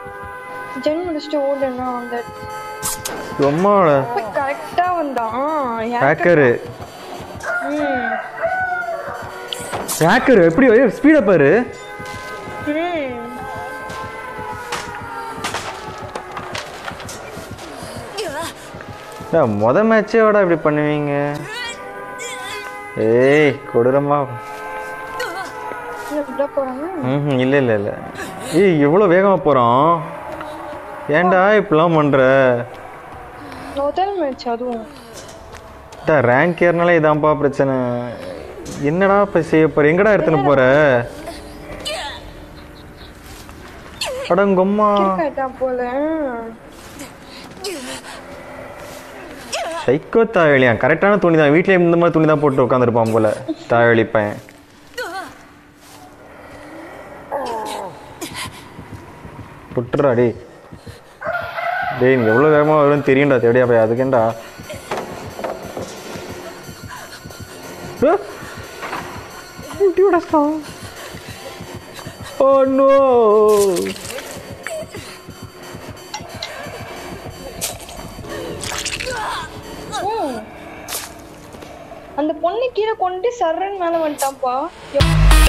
Gen முடிச்சுட்டு ஓடுனா அந்த சும்மாவோட போய் கரெக்டா வந்தான் ஹேக்கரு ம் ஹேக்கர் எப்படி ஸ்பீடை பாரு ம் ஏன், முத மேட்சோட இப்படி பண்ணுவீங்க ஏய் கொடூரமா என்ன விட போறாங்க ம் இல்லை இல்லை இல்லை ஏய் எவ்வளோ வேகமாக போகிறோம் ஏன்டா இப்படிலாம் பண்ணுற முதல் மேட்ச் அதுவும் ரேங்க் ஏறினாலே இதான்ப்பா பிரச்சனை என்னடா இப்போ செய்ய போற எங்கடா எடுத்துன்னு போற அடங்கம்மா கேட்டா போல சைக்கோ தாவலியா கரெக்டான துணி தான் வீட்லயே இந்த மாதிரி துணி தான் போட்டு உட்காந்துருப்பான் போல தாவலி பையன் புட்டுறா டேய் டேய் நீ எவ்வளோ வேகமாக வரும்னு தெரியும்டா தேடியா போய் அதுக்கேண்டா ஆ! இப்படி உடைச்சிட்டா. Oh no! ம். அந்த பொண்ணு கீழே கொண்டு சர்றன் மேல வந்துட்டான்ப்பா